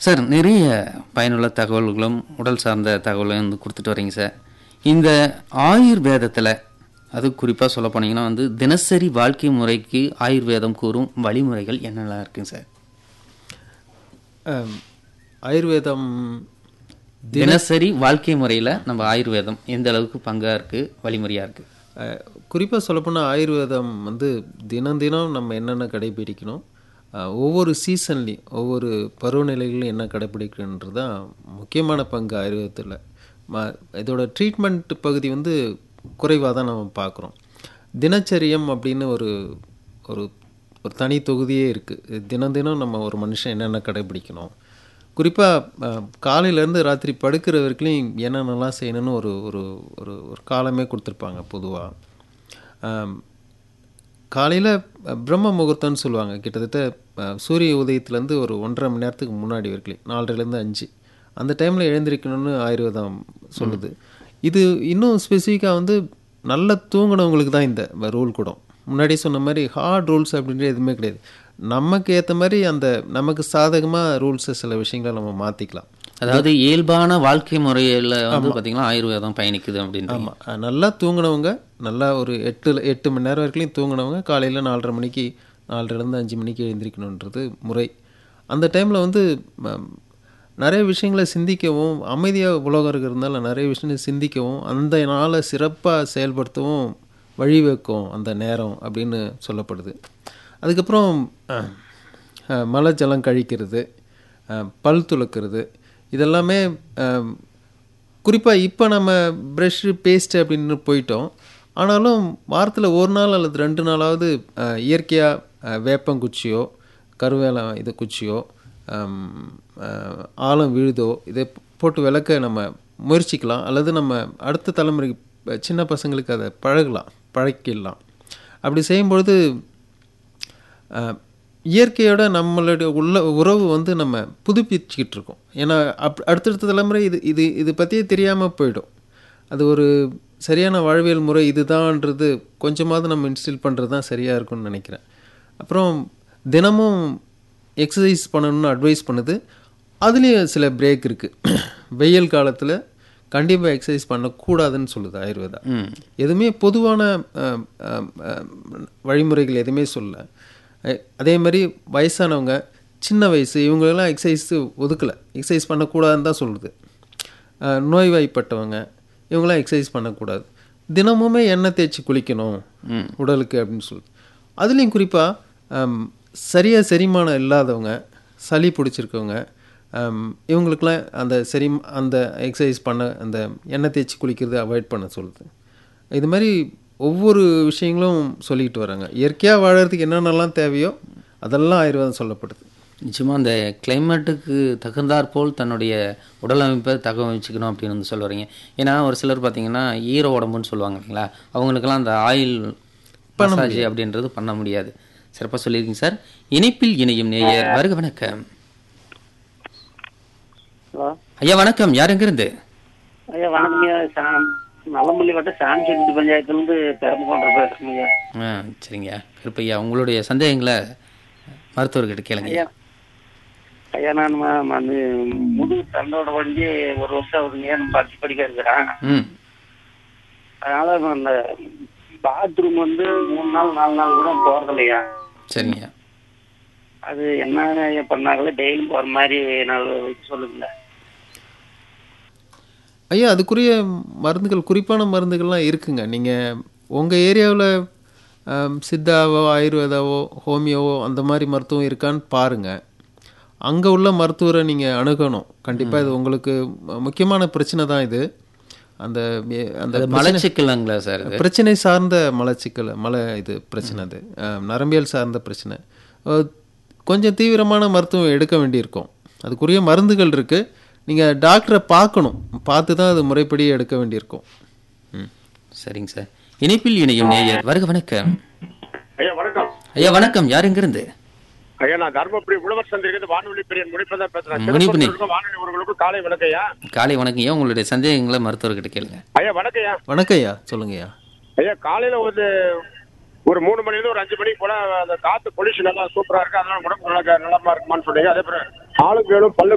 sir நிறைய பயனுள்ள தகவல்களும் உடல் சார்ந்த தகவலும் வந்து கொடுத்துட்டு வரீங்க சார் இந்த ஆயுர்வேதத்தில் அது குறிப்பாக சொல்ல போனீங்கன்னா வந்து தினசரி வாழ்க்கை முறைக்கு ஆயுர்வேதம் கூறும் வழிமுறைகள் என்னெல்லாம் இருக்குங்க சார் அம், ஆயுர்வேதம் தினசரி வாழ்க்கை முறையில் நம்ம ஆயுர்வேதம் எந்த அளவுக்கு பங்காக இருக்குது வழிமுறையாக இருக்குது குறிப்பாக சொல்லப்போனால் ஆயுர்வேதம் வந்து தினம் தினம் நம்ம என்னென்ன கடைபிடிக்கணும் அஹ், ஒவ்வொரு சீசன்லேயும் ஒவ்வொரு பருவநிலைகளிலும் என்ன கடைபிடிக்கணுன்றது தான் முக்கியமான பங்கு ஆயுர்வேதத்தில் ம இதோட ட்ரீட்மெண்ட் பகுதி வந்து குறைவாக தான் நம்ம பார்க்குறோம் தினச்சரியம் அப்படின்னு ஒரு ஒரு ஒரு தனி தொகுதியே இருக்குது தினம் தினம் நம்ம ஒரு மனுஷன் என்னென்ன கடைபிடிக்கணும் குறிப்பாக காலையிலேருந்து ராத்திரி படுக்கிற வரைக்கும் என்னென்னலாம் செய்யணும்னு ஒரு ஒரு ஒரு ஒரு காலமே கொடுத்துருப்பாங்க பொதுவாக காலையில் பிரம்ம முகூர்த்தம்னு சொல்லுவாங்க கிட்டத்தட்ட அஹ், சூரிய உதயத்துலேருந்து ஒரு ஒன்றரை மணி நேரத்துக்கு முன்னாடி வரைக்கும் நாலரைலேருந்து அஞ்சு அந்த டைமில் எழுந்திருக்கணும்னு ஆயுர்வேதம் சொல்லுது இது இன்னும் ஸ்பெசிஃபிக்காக வந்து நல்லா தூங்கினவங்களுக்கு தான் இந்த ரூல் கூட முன்னாடி சொன்ன மாதிரி ஹார்ட் ரூல்ஸ் அப்படின்றது எதுவுமே கிடையாது நமக்கு ஏற்ற மாதிரி அந்த நமக்கு சாதகமாக ரூல்ஸை சில விஷயங்களை நம்ம மாற்றிக்கலாம் அதாவது இயல்பான வாழ்க்கை முறையில் வந்து பார்த்தீங்கன்னா ஆயுர்வேதம் பயணிக்குது அப்படின்னு ஆமாம் நல்லா தூங்கினவங்க நல்லா ஒரு எட்டு எட்டு மணி நேரம் வரைக்கும் தூங்கினவங்க காலையில் நாலரை மணிக்கு நாலரைலேருந்து அஞ்சு மணிக்கு எழுந்திரிக்கணுன்றது முறை அந்த டைமில் வந்து ம, நிறைய விஷயங்களை சிந்திக்கவும் அமைதியாக உலகம் இருக்கிறதுனால நிறைய விஷயங்களை சிந்திக்கவும் அந்த நாளை சிறப்பாக செயல்படுத்தவும் வழிவகுக்கும் அந்த நேரம் அப்படின்னு சொல்லப்படுது அதுக்கப்புறம் அஹ், அஹ், மலை ஜலம் கழிக்கிறது அஹ், பல் துலக்கிறது இதெல்லாமே அஹ், குறிப்பாக இப்போ நம்ம ப்ரஷ்ஷு பேஸ்ட்டு அப்படின்னு போயிட்டோம் ஆனாலும் வாரத்தில் ஒரு நாள் அல்லது ரெண்டு நாளாவது இயற்கையாக வேப்பங்குச்சியோ கருவேல இது குச்சியோ ஆம், அஹ், ஆலம் விழுதோ இதை போட்டு விளக்க நம்ம முயற்சிக்கலாம் அல்லது நம்ம அடுத்த தலைமுறைக்கு அஹ், சின்ன பசங்களுக்கு அதை பழகலாம் பழக்கிடலாம் அப்படி செய்யும்பொழுது அஹ், இயற்கையோட நம்மளுடைய உள்ள உறவு வந்து நம்ம புதுப்பிச்சுக்கிட்டு இருக்கோம் ஏன்னா அப் அடுத்தடுத்த தலைமுறை இது இது இது பற்றியே தெரியாமல் போயிடும் அது ஒரு சரியான வாழ்வியல் முறை இதுதான்ன்றது கொஞ்சமாவது நம்ம இன்ஸ்டில் பண்ணுறது தான் சரியாக இருக்கும்னு நினைக்கிறேன் அப்புறம் தினமும் எக்ஸசைஸ் பண்ணணும்னு அட்வைஸ் பண்ணுது அதுலேயும் சில பிரேக் இருக்குது வெயில் காலத்தில் கண்டிப்பாக எக்ஸசைஸ் பண்ணக்கூடாதுன்னு சொல்லுது ஆயுர்வேதா ம் எதுவுமே பொதுவான அஹ், அஹ், அஹ், வழிமுறைகள் எதுவுமே சொல்ல அஹ், அதே மாதிரி வயசானவங்க சின்ன வயசு இவங்களெல்லாம் எக்ஸசைஸ் ஒதுக்கலை எக்ஸசைஸ் பண்ணக்கூடாதுன்னு தான் சொல்லுது அஹ், நோய்வாய்ப்பட்டவங்க இவங்களாம் எக்ஸசைஸ் பண்ணக்கூடாது தினமுமே எண்ணெய் தேய்ச்சி குளிக்கணும் உடலுக்கு அப்படின்னு சொல்லுது அதுலேயும் குறிப்பாக சரியாக செரிமானம் இல்லாதவங்க சளி பிடிச்சிருக்கவங்க ஆம், இவங்களுக்கெல்லாம் அந்த சரி அந்த எக்ஸசைஸ் பண்ண அந்த எண்ணெய் தேய்ச்சி குளிக்கிறது அவாய்ட் பண்ண சொல்லுது இது மாதிரி ஒவ்வொரு விஷயங்களும் சொல்லிக்கிட்டு வராங்க இயற்கையாக வாழறதுக்கு என்னென்னலாம் தேவையோ அதெல்லாம் ஆயுர்வேதம் சொல்லப்படுது நிச்சயமாக அந்த கிளைமேட்டுக்கு தகுந்தாற் போல் தன்னுடைய உடல் அமைப்பை தகவமைச்சுக்கணும் அப்படின்னு வந்து சொல்ல வரீங்க ஏன்னா ஒரு சிலர் பார்த்தீங்கன்னா ஈர உடம்புன்னு சொல்லுவாங்க இல்லைங்களா அவங்களுக்கெல்லாம் அந்த ஆயில் மசாஜ் அப்படின்றது பண்ண முடியாது சிறப்பாக சொல்லியிருக்கீங்க சார் இணைப்பில் இணையும் நேயர் வருக வணக்கம் ஹலோ ஐயா வணக்கம் யார் எங்கிருந்து ஐயா வணக்கம் ஐயா சாம் நலம்பள்ளி வட்டம் சாமிச்செட்டி பஞ்சாயத்துலேருந்து பெரம்புக்கோண்டை பேசுகிறேன் ஐயா ஆ சரிங்க கருப்பையா உங்களுடைய சந்தேகங்களை மருத்துவர்கிட்ட கேளுங்க ஐயா ஐயா நான் ம- ம- அந்த முதுகு தண்டோட வண்டி ஒரு வருஷம் ஒரு நேரம் பத்து படிக்க இருக்கிறேன் ம் அதனால நான் அந்த பாத்ரூம் வந்து மூணு நாள் நாலு நாள் கூட போகிறது இல்லையா சரிங்க அது என்ன ஐயா பண்ணாங்களே டெய்லியும் போகிற மாதிரி நான் சொல்லுங்களேன் ஐயா அதுக்குரிய மருந்துகள் குறிப்பான மருந்துகள்லாம் இருக்குங்க நீங்கள் உங்கள் ஏரியாவில் சித்தாவோ ஆயுர்வேதாவோ ஹோமியோவோ அந்த மாதிரி மருத்துவம் இருக்கான்னு பாருங்கள் அங்கே உள்ள மருத்துவரை நீங்கள் அணுகணும் கண்டிப்பாக இது உங்களுக்கு மு- முக்கியமான பிரச்சனை தான் இது அந்த எ- அந்த அது மலச்சிக்கலாங்களா சார் இது பிரச்சனை சார்ந்த மலச்சிக்கல் மலை இது பிரச்சனை அது அஹ், நரம்பியல் சார்ந்த பிரச்சனை அஹ், கொஞ்சம் தீவிரமான மருத்துவம் எடுக்க வேண்டியிருக்கும் அதுக்குரிய மருந்துகள் இருக்குது நீங்கள் டாக்டரை பார்க்கணும் பார்த்து தான் அது முறைப்படி எடுக்க வேண்டியிருக்கும் ம் சரிங்க சார் இணைப்பில் இணையும் நேயர் வருக வணக்கம் ஐயா வணக்கம் ஐயா வணக்கம் யார் எங்கிருந்து ஐயா நான் தர்மபுரி உழவர் சந்தைக்கு வானொலி பிரியன் முடிப்பதான் பேசுறேன் முனிப்பு நீ- சிறப்பு வானொலி உறவுகளுக்கு காலை வணக்கம் ஐயா காலை வணக்கம் ஐயா உங்களுடைய சந்தேகங்களை மருத்துவர்கிட்ட கேளுங்க ஐயா வணக்கம் ஐயா வணக்கம் ஐயா சொல்லுங்கய்யா ஐயா காலையில ஒரு ஒரு மூணு மணில இருந்து ஒரு அஞ்சு மணிக்கு போல அந்த காத்து பொல்யூஷன் எல்லாம் சூப்பரா இருக்கு அதனால உடம்பு நல்லா நலமா இருக்குமான்னு சொன்னீங்க அதே போல ஆளுங்களும் பல்லு